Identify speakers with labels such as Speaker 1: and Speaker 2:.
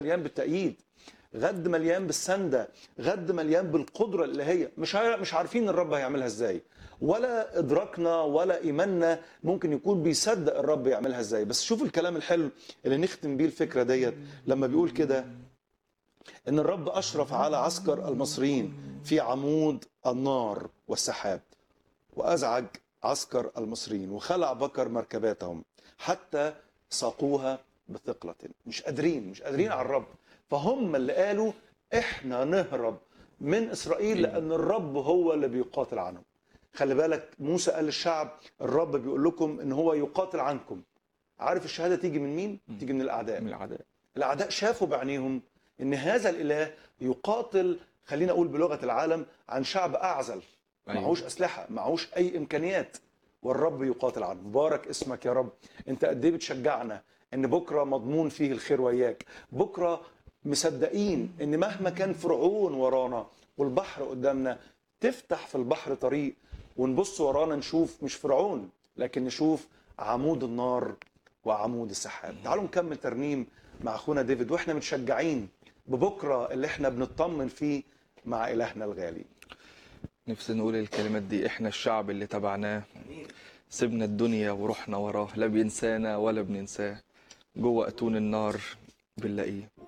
Speaker 1: مليان بالتأييد غد مليان بالسندة غد مليان بالقدرة اللي هي مش عار- مش عارفين الرب هيعملها ازاي ولا ادراكنا ولا ايماننا ممكن يكون بيصدق الرب يعملها ازاي بس شوف الكلام الحلو اللي نختم بيه الفكرة ديت لما بيقول كده ان الرب اشرف على عسكر المصريين في عمود النار والسحاب وازعج عسكر المصريين وخلع بكر مركباتهم حتى ساقوها بثقلة مش قادرين مش قادرين على الرب فهم اللي قالوا احنا نهرب من اسرائيل لان الرب هو اللي بيقاتل عنهم خلي بالك موسى قال للشعب الرب بيقول لكم ان هو يقاتل عنكم عارف الشهاده تيجي من مين تيجي من الاعداء
Speaker 2: من العداء
Speaker 1: الاعداء شافوا بعينيهم ان هذا الاله يقاتل خلينا اقول بلغه العالم عن شعب اعزل
Speaker 2: أيوة.
Speaker 1: معهوش اسلحه معهوش اي امكانيات والرب يقاتل عنه مبارك اسمك يا رب انت قد ايه بتشجعنا ان بكره مضمون فيه الخير وياك بكره مصدقين ان مهما كان فرعون ورانا والبحر قدامنا تفتح في البحر طريق ونبص ورانا نشوف مش فرعون لكن نشوف عمود النار وعمود السحاب تعالوا نكمل ترنيم مع اخونا ديفيد واحنا متشجعين ببكره اللي احنا بنطمن فيه مع الهنا الغالي
Speaker 2: نفسي نقول الكلمات دي احنا الشعب اللي تبعناه سيبنا الدنيا ورحنا وراه لا بينسانا ولا بننساه جوه اتون النار بنلاقيه